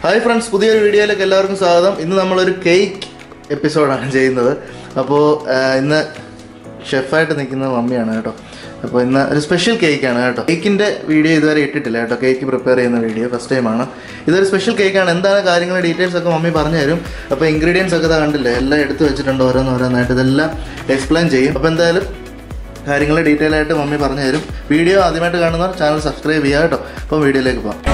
Hi friends പുതിയൊരു വീഡിയോയിലേക്ക് എല്ലാവർക്കും സ്വാഗതം ഇന്ന് നമ്മളൊരു കേക്ക് എപ്പിസോഡാണ് ചെയ്യുന്നത് അപ്പോൾ ഇന്ന് ഷെഫായിട്ട് നിൽക്കുന്നത് മമ്മിയാണ് കേട്ടോ അപ്പോൾ ഇന്ന് ഒരു സ്പെഷ്യൽ കേക്കാണ് കേട്ടോ കേക്കിൻ്റെ വീഡിയോ ഇതുവരെ ഇട്ടിട്ടില്ല കേട്ടോ കേക്ക് പ്രിപ്പയർ ചെയ്യുന്ന വീഡിയോ ഫസ്റ്റ് ടൈമാണ് ഇതൊരു സ്പെഷ്യൽ കേക്കാണ് എന്താണ് കാര്യങ്ങൾ ഡീറ്റെയിൽസ് ഒക്കെ മമ്മി പറഞ്ഞു തരും അപ്പോൾ ഇൻഗ്രീഡിയൻസ് ഒക്കെ ഇതാ കണ്ടില്ലേ എല്ലാം എടുത്ത് വെച്ചിട്ടുണ്ട് ഓരോന്ന് ഓരോന്നായിട്ട് ഇതെല്ലാം എക്സ്പ്ലെയിൻ ചെയ്യും അപ്പോൾ എന്തായാലും കാര്യങ്ങൾ ഡീറ്റെയിൽ ആയിട്ട് മമ്മി പറഞ്ഞു തരും വീഡിയോ ആദ്യമായിട്ട് കാണുന്നവർ ചാനൽ സബ്സ്ക്രൈബ് ചെയ്യുക കേട്ടോ അപ്പോൾ വീഡിയോയിലേക്ക് പോകാം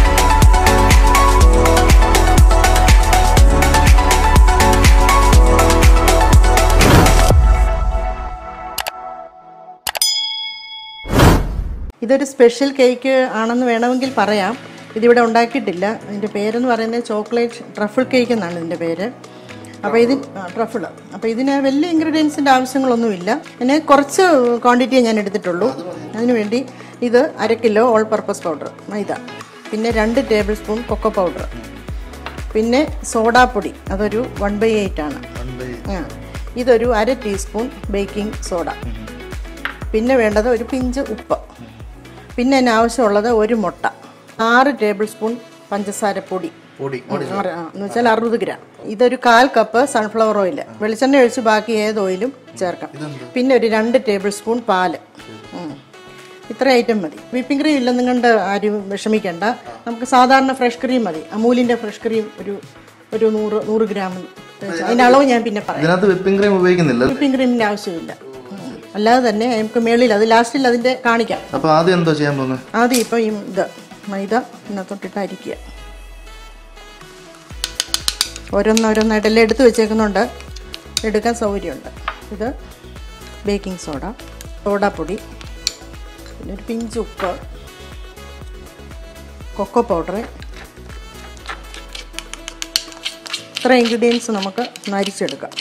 ഇതൊരു സ്പെഷ്യൽ കേക്ക് ആണെന്ന് വേണമെങ്കിൽ പറയാം ഇതിവിടെ ഉണ്ടാക്കിയിട്ടില്ല അതിൻ്റെ പേരെന്ന് പറയുന്നത് ചോക്ലേറ്റ് ട്രഫിൾ കേക്ക് എന്നാണ് ഇതിൻ്റെ പേര് അപ്പോൾ ഇതിന് ട്രഫിൾ അപ്പോൾ ഇതിന് വലിയ ഇൻഗ്രീഡിയൻസിൻ്റെ ആവശ്യങ്ങളൊന്നുമില്ല പിന്നെ കുറച്ച് ക്വാണ്ടിറ്റിയേ ഞാൻ എടുത്തിട്ടുള്ളൂ അതിന് വേണ്ടി ഇത് അര kilo all purpose powder maida പിന്നെ രണ്ട് ടേബിൾ സ്പൂൺ കൊക്കോ പൗഡർ പിന്നെ സോഡാപ്പൊടി അതൊരു വൺ ബൈ എയ്റ്റ് ആണ് ആ ഇതൊരു അര ടീസ്പൂൺ ബേക്കിംഗ് സോഡ പിന്നെ വേണ്ടത് ഒരു പിഞ്ച് ഉപ്പ് പിന്നെ അതിന് ആവശ്യമുള്ളത് ഒരു മുട്ട ആറ് ടേബിൾ സ്പൂൺ പഞ്ചസാര പൊടി പൊടി ആറ് ആ, എന്ന് വെച്ചാൽ അറുപത് ഗ്രാം ഇതൊരു കാൽ കപ്പ് സൺഫ്ലവർ ഓയിൽ വെളിച്ചെണ്ണ ഒഴിച്ച് ബാക്കി ഏത് ഓയിലും ചേർക്കാം പിന്നെ ഒരു രണ്ട് ടേബിൾ സ്പൂൺ പാല് ഉം. ഇത്ര ഐറ്റം മതി വിപ്പിംഗ് ക്രീം ഇല്ലെന്നും കണ്ട് ആരും വിഷമിക്കേണ്ട നമുക്ക് സാധാരണ ഫ്രഷ് ക്രീം മതി അമൂലിൻ്റെ ഫ്രഷ് ക്രീം ഒരു ഒരു നൂറ് നൂറ് ഗ്രാം തേച്ച് അതിൻ്റെ അളവ് ഞാൻ പിന്നെ പറയാം ഇതിനകത്ത് വിപ്പിംഗ് ക്രീം ഉപയോഗിക്കുന്നില്ല വിപ്പിംഗ് ക്രീമിൻ്റെ ആവശ്യമില്ല ഉം. അല്ലാതെ തന്നെ നമുക്ക് മേളിൽ അത് ലാസ്റ്റിൽ അതിൻ്റെ കാണിക്കാം അപ്പോൾ ആദ്യം എന്തോ ചെയ്യാൻ പോകുന്നത് ആദ്യം ഇപ്പം ഈ ഇത് മൈദ ഇതിനകത്തോട്ടിട്ട് അരിക്കുക ഓരോന്നോരോന്നായിട്ട് എല്ലാം എടുത്ത് വെച്ചേക്കുന്നുണ്ട് എടുക്കാൻ സൗകര്യമുണ്ട് ഇത് ബേക്കിംഗ് സോഡ സോഡാപ്പൊടി പിന്നെ ഒരു പിഞ്ച് ഉപ്പ് കൊക്കോ പൗഡർ ഇത്ര ഇൻഗ്രീഡിയൻസ് നമുക്ക് നരിച്ചെടുക്കാം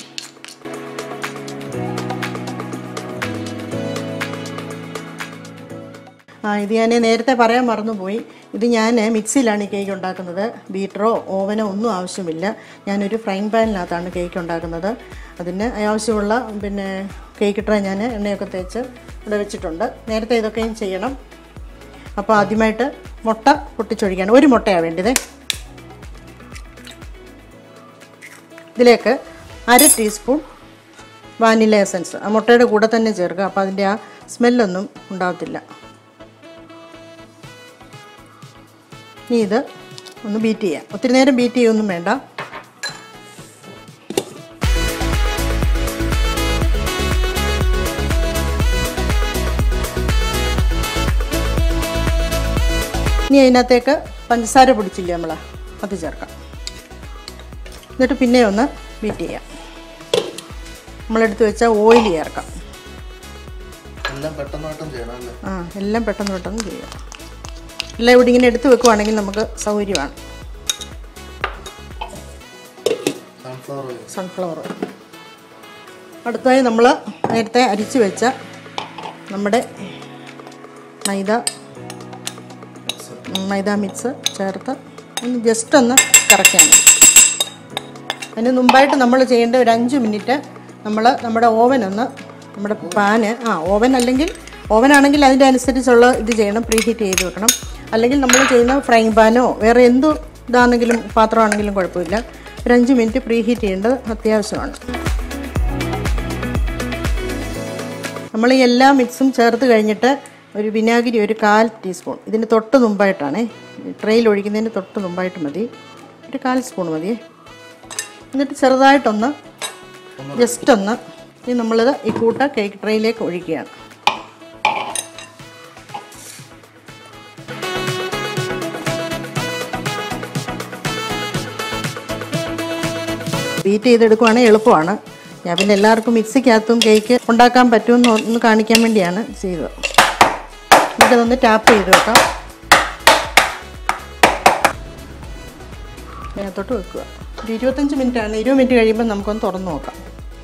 ആ ഇത് ഞാൻ നേരത്തെ പറയാൻ മറന്നുപോയി ഇത് ഞാൻ മിക്സിയിലാണ് ഈ കേക്ക് ഉണ്ടാക്കുന്നത് ബീറ്ററോ ഓവനോ ഒന്നും ആവശ്യമില്ല ഞാനൊരു ഫ്രൈങ് പാനിനകത്താണ് കേക്ക് ഉണ്ടാക്കുന്നത് അതിന് ആവശ്യമുള്ള പിന്നെ കേക്ക് ട്രേ ഞാൻ എണ്ണയൊക്കെ തേച്ച് ഇവിടെ വെച്ചിട്ടുണ്ട് നേരത്തെ ഇതൊക്കെയും ചെയ്യണം അപ്പോൾ ആദ്യമായിട്ട് മുട്ട പൊട്ടിച്ചൊഴിക്കുകയാണ് ഒരു മുട്ടയാണ് വേണ്ടത് ഇതിലേക്ക് അര ടീസ്പൂൺ വാനില എസൻസ് ആ മുട്ടയുടെ കൂടെ തന്നെ ചേർക്കുക അപ്പോൾ അതിൻ്റെ ആ സ്മെല്ലൊന്നും ഉണ്ടാകത്തില്ല ഇനി ഇത് ഒന്ന് ബീറ്റ് ചെയ്യാം ഒത്തിരി നേരം ബീറ്റ് ചെയ്യൊന്നും വേണ്ട ഇനി അതിനകത്തേക്ക് പഞ്ചസാര പൊടിച്ചില്ലേ നമ്മൾ അത് ചേർക്കാം എന്നിട്ട് പിന്നെ ഒന്ന് ബീറ്റ് ചെയ്യാം നമ്മളെടുത്ത് വെച്ച ഓയിൽ ചേർക്കാം എല്ലാം പെട്ടെന്നായിട്ടും ചെയ്യണം അല്ലേ ആ എല്ലാം പെട്ടെന്ന് പെട്ടെന്ന് ചെയ്യാം എല്ലാം ഇവിടെ ഇങ്ങനെ എടുത്ത് വെക്കുവാണെങ്കിൽ നമുക്ക് സൗകര്യമാണ് സൺഫ്ലവർ ഓയിൽ സൺഫ്ലവർ അടുത്തായി നമ്മൾ നേരത്തെ അരിച്ചു വെച്ച നമ്മുടെ മൈദ മൈദ മിക്സ് ചേർത്ത് ഒന്ന് ജസ്റ്റ് ഒന്ന് കറക്കാൻ മതി അതിന് മുമ്പായിട്ട് നമ്മൾ ചെയ്യേണ്ട ഒരു അഞ്ച് മിനിറ്റ് നമ്മൾ നമ്മുടെ ഓവൻ ഒന്ന് നമ്മുടെ പാന് ആ ഓവൻ അല്ലെങ്കിൽ ഓവൻ ആണെങ്കിൽ അതിൻ്റെ അനുസരിച്ചുള്ള ഇത് ചെയ്യണം പ്രീ ഹീറ്റ് ചെയ്ത് വെക്കണം അല്ലെങ്കിൽ നമ്മൾ ചെയ്യുന്ന ഫ്രൈങ് പാനോ വേറെ എന്ത് ഇതാണെങ്കിലും പാത്രമാണെങ്കിലും കുഴപ്പമില്ല ഒരു അഞ്ച് മിനിറ്റ് പ്രീ ഹീറ്റ് ചെയ്യേണ്ടത് അത്യാവശ്യമാണ് നമ്മൾ ഈ എല്ലാ മിക്സും ചേർത്ത് കഴിഞ്ഞിട്ട് ഒരു വിനാഗിരി ഒരു കാൽ ടീസ്പൂൺ ഇതിന് തൊട്ട് മുമ്പായിട്ടാണ് ട്രെയിൽ ഒഴിക്കുന്നതിന് തൊട്ട് മുമ്പായിട്ട് മതി ഒരു കാൽ സ്പൂൺ മതിയേ എന്നിട്ട് ചെറുതായിട്ടൊന്ന് ജസ്റ്റ് ഒന്ന് ഇനി നമ്മളിത് ഈ കൂട്ട കേക്ക് ട്രേയിലേക്ക് ഒഴിക്കുകയാണ് ബീറ്റ് ചെയ്തെടുക്കുവാണെങ്കിൽ എളുപ്പമാണ് ഞാൻ പിന്നെ എല്ലാവർക്കും മിക്സിക്കകത്തും കേക്ക് ഉണ്ടാക്കാൻ പറ്റുമെന്ന് ഒന്ന് കാണിക്കാൻ വേണ്ടിയാണ് ചെയ്തത് നമുക്കതൊന്ന് ടാപ്പ് ചെയ്ത് വെക്കാം അതിനകത്തോട്ട് വെക്കുക ഒരു ഇരുപത്തഞ്ച് മിനിറ്റാണ് ഇരുപത് മിനിറ്റ് കഴിയുമ്പോൾ നമുക്കൊന്ന് തുറന്ന് നോക്കാം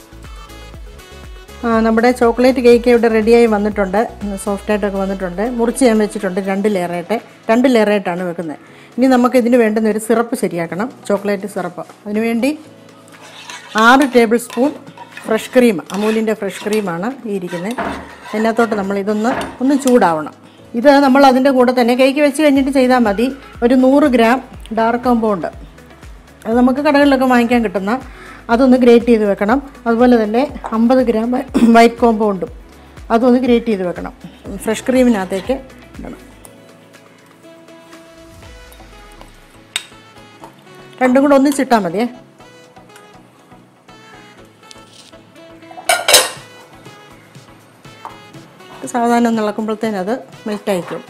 ആ, നമ്മുടെ ചോക്ലേറ്റ് കേക്ക് ഇവിടെ റെഡിയായി വന്നിട്ടുണ്ട് സോഫ്റ്റായിട്ടൊക്കെ വന്നിട്ടുണ്ട് മുറിച്ച് ഞാൻ വെച്ചിട്ടുണ്ട് രണ്ട് ലെയറായിട്ട് രണ്ട് ലെയറായിട്ടാണ് വെക്കുന്നത് ഇനി നമുക്ക് ഇതിന് വേണ്ടുന്ന ഒരു സിറപ്പ് ശരിയാക്കണം ചോക്ലേറ്റ് സിറപ്പ് അതിനുവേണ്ടി ആറ് ടേബിൾ സ്പൂൺ ഫ്രഷ് ക്രീം അമൂലിൻ്റെ ഫ്രഷ് ക്രീമാണ് ഈ ഇരിക്കുന്നത് അതിനകത്തോട്ട് നമ്മൾ ഇതൊന്ന് ഒന്ന് ചൂടാവണം ഇത് നമ്മൾ അതിൻ്റെ കൂടെ തന്നെ കേക്ക് വെച്ച് കഴിഞ്ഞിട്ട് ചെയ്താൽ മതി ഒരു നൂറ് ഗ്രാം ഡാർക്ക് കോമ്പൗണ്ട് അത് നമുക്ക് കടകളിലൊക്കെ വാങ്ങിക്കാൻ കിട്ടുന്ന അതൊന്ന് ഗ്രേറ്റ് ചെയ്ത് വെക്കണം അതുപോലെ തന്നെ അമ്പത് ഗ്രാം വൈറ്റ് കോമ്പൗണ്ടും അതൊന്ന് ഗ്രേറ്റ് ചെയ്ത് വെക്കണം ഫ്രഷ് ക്രീമിനകത്തേക്ക് ഇടണം രണ്ടും കൂടെ ഒന്നിച്ചിട്ടാൽ മതിയേ സാവധാനം ഒന്ന് ഇളക്കുമ്പോഴത്തേനും അത് മെൽറ്റ് ആയിക്കും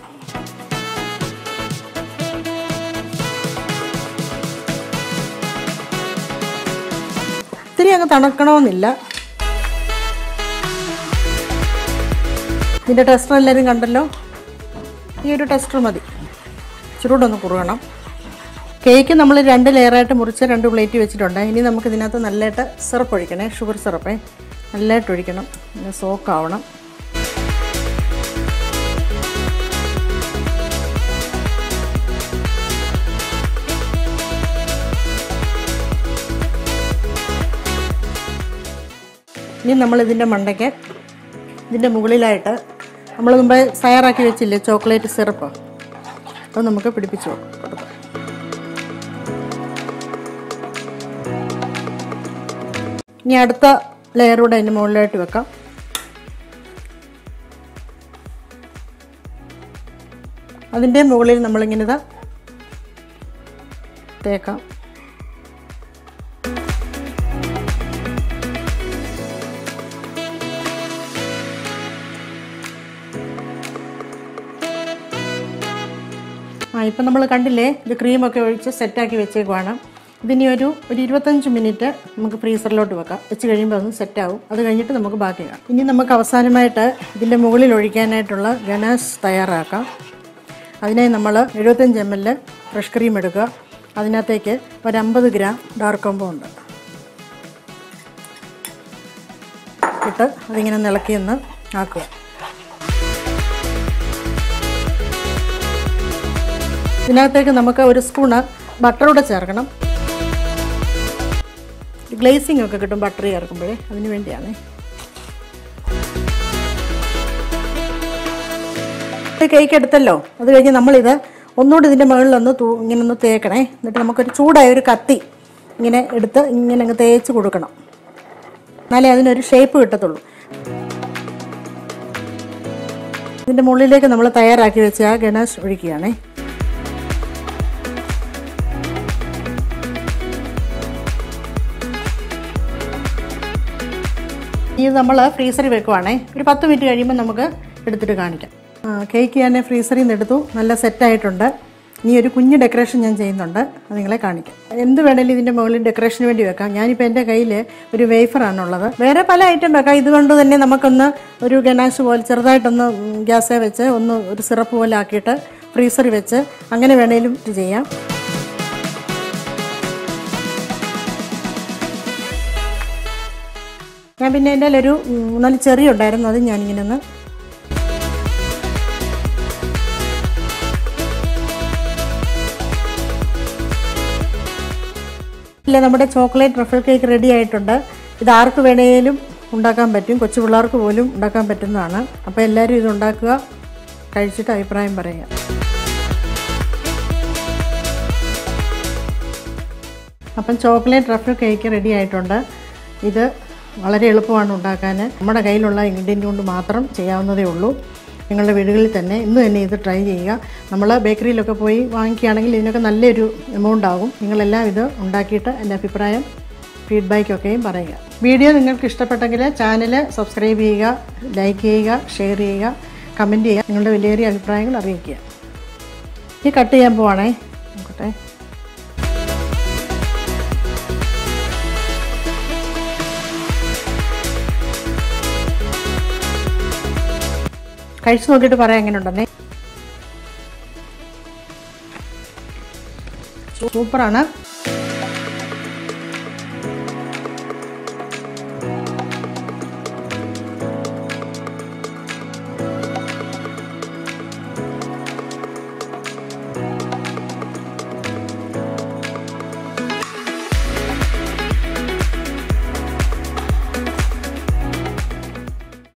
ഒത്തിരി അങ്ങ് തണുക്കണമെന്നില്ല ഇതിൻ്റെ ടെസ്റ്റർ എല്ലാവരും കണ്ടല്ലോ ഈ ഒരു ടെസ്റ്റർ മതി ചൂടൊന്ന് കുറുകണം കേക്ക് നമ്മൾ രണ്ട് ലെയറായിട്ട് മുറിച്ച് രണ്ട് പ്ലേറ്റ് വെച്ചിട്ടുണ്ട് ഇനി നമുക്ക് ഇതിനകത്ത് നല്ലതായിട്ട് സിറപ്പ് ഒഴിക്കണേ ഷുഗർ സിറപ്പേ നല്ലതായിട്ട് ഒഴിക്കണം പിന്നെ സോക്കാവണം ഇനി നമ്മൾ ഇതിൻ്റെ മണ്ടയ്ക്ക് ഇതിൻ്റെ മുകളിലായിട്ട് നമ്മൾ മുമ്പേ തയ്യാറാക്കി വെച്ചില്ലേ ചോക്ലേറ്റ് സിറപ്പ് അത് നമുക്ക് പിടിപ്പിച്ചു കൊടുക്കാം ഇനി അടുത്ത ലെയർ കൂടെ അതിൻ്റെ മുകളിലായിട്ട് വെക്കാം അതിൻ്റെ മുകളിൽ നമ്മളിങ്ങനെ ഇതാ തേക്കാം ആ ഇപ്പം നമ്മൾ കണ്ടില്ലേ ഇത് ക്രീമൊക്കെ ഒഴിച്ച് സെറ്റാക്കി വെച്ചേക്കുവാണ് ഇതിനി ഒരു ഒരു ഇരുപത്തഞ്ച് മിനിറ്റ് നമുക്ക് ഫ്രീസറിലോട്ട് വെക്കാം വെച്ച് കഴിയുമ്പോൾ അത് സെറ്റാവും അത് കഴിഞ്ഞിട്ട് നമുക്ക് ബാക്കി കാണാം ഇനി നമുക്ക് അവസാനമായിട്ട് ഇതിൻ്റെ മുകളിൽ ഒഴിക്കാനായിട്ടുള്ള ഗനാസ് തയ്യാറാക്കാം അതിനായി നമ്മൾ എഴുപത്തഞ്ച് എം എൽ ഫ്രഷ് ക്രീം എടുക്കുക അതിനകത്തേക്ക് ഒരു അമ്പത് ഗ്രാം ഡാർക്ക് കോമ്പൗണ്ട് ഇട്ട് അതിങ്ങനെ നിളക്കി ഒന്ന് ആക്കുക ഇതിനകത്തേക്ക് നമുക്ക് ഒരു സ്പൂണ് ബട്ടർ കൂടെ ചേർക്കണം ഗ്ലേസിംഗ് ഒക്കെ കിട്ടും ബട്ടർ ചേർക്കുമ്പോഴേ അതിന് വേണ്ടിയാണ് കേക്ക് എടുത്തല്ലോ അത് കഴിഞ്ഞ് നമ്മളിത് ഒന്നുകൂടി ഇതിൻ്റെ മുകളിലൊന്ന് തൂ ഇങ്ങനെ ഒന്ന് തേക്കണേ എന്നിട്ട് നമുക്കൊരു ചൂടായ ഒരു കത്തി ഇങ്ങനെ എടുത്ത് ഇങ്ങനെ അങ്ങ് തേച്ച് കൊടുക്കണം എന്നാലേ അതിനൊരു ഷേപ്പ് കിട്ടത്തുള്ളൂ ഇതിൻ്റെ മുകളിലേക്ക് നമ്മൾ തയ്യാറാക്കി വെച്ച ആ ഗണേഷ് ഒഴിക്കുകയാണേ ഇത് നമ്മൾ ഫ്രീസറിൽ വെക്കുവാണേ ഒരു പത്ത് മിനിറ്റ് കഴിയുമ്പോൾ നമുക്ക് എടുത്തിട്ട് കാണിക്കാം ആ, കേക്ക് ഞാൻ ഫ്രീസറിൽ നിന്ന് എടുത്തു നല്ല സെറ്റായിട്ടുണ്ട് ഇനി ഒരു കുഞ്ഞ് ഡെക്കറേഷൻ ഞാൻ ചെയ്യുന്നുണ്ട് അത് നിങ്ങളെ കാണിക്കാം എന്ത് വേണേലും ഇതിൻ്റെ മുകളിൽ ഡെക്കറേഷന് വേണ്ടി വെക്കാം ഞാനിപ്പോൾ എൻ്റെ കയ്യിൽ ഒരു വേഫറാണുള്ളത് വേറെ പല ഐറ്റം വെക്കാം ഇതുകൊണ്ട് തന്നെ നമുക്കൊന്ന് ഒരു ഗനാഷ് പോലെ ചെറുതായിട്ടൊന്ന് ഗ്യാസേ വെച്ച് ഒന്ന് ഒരു സിറപ്പ് പോലെ ആക്കിയിട്ട് ഫ്രീസറിൽ വെച്ച് അങ്ങനെ വേണേലും ഇത് ചെയ്യാം ഞാൻ പിന്നെ എൻ്റെ ഒരു മൂന്നാല് ചെറിയ ഉണ്ടായിരുന്നു അത് ഞാനിങ്ങനെ ഒന്ന് ഇല്ല നമ്മുടെ ചോക്ലേറ്റ് റഫൽ കേക്ക് റെഡി ആയിട്ടുണ്ട് ഇത് ആർക്ക് വേണേലും ഉണ്ടാക്കാൻ പറ്റും കൊച്ചു പിള്ളേർക്ക് പോലും ഉണ്ടാക്കാൻ പറ്റുന്നതാണ് അപ്പോൾ എല്ലാവരും ഇത് ഉണ്ടാക്കുക കഴിച്ചിട്ട് അഭിപ്രായം പറയുക അപ്പം ചോക്ലേറ്റ് റഫൽ കേക്ക് റെഡി ആയിട്ടുണ്ട് ഇത് വളരെ എളുപ്പമാണ് ഉണ്ടാക്കാൻ നമ്മുടെ കയ്യിലുള്ള ഇൻഗ്രീഡിയൻ്റ് കൊണ്ട് മാത്രം ചെയ്യാവുന്നതേ ഉള്ളൂ നിങ്ങളുടെ വീടുകളിൽ തന്നെ ഇന്ന് തന്നെ ഇത് ട്രൈ ചെയ്യുക നമ്മൾ ബേക്കറിയിലൊക്കെ പോയി വാങ്ങിക്കുകയാണെങ്കിൽ ഇതിനൊക്കെ നല്ലൊരു എമൗണ്ട് ആകും നിങ്ങളെല്ലാം ഇത് ഉണ്ടാക്കിയിട്ട് എൻ്റെ അഭിപ്രായം ഫീഡ്ബാക്കൊക്കെയും പറയുക വീഡിയോ നിങ്ങൾക്ക് ഇഷ്ടപ്പെട്ടെങ്കിൽ ചാനൽ സബ്സ്ക്രൈബ് ചെയ്യുക ലൈക്ക് ചെയ്യുക ഷെയർ ചെയ്യുക കമൻറ്റ് ചെയ്യുക നിങ്ങളുടെ വിലയേറിയ അഭിപ്രായങ്ങൾ അറിയിക്കുക ഈ കട്ട് ചെയ്യാൻ പോവാണേ നോക്കട്ടെ കഴിച്ചു നോക്കിയിട്ട് പറയാം എങ്ങനെ ഉണ്ടെന്നേ സൂപ്പറാണ്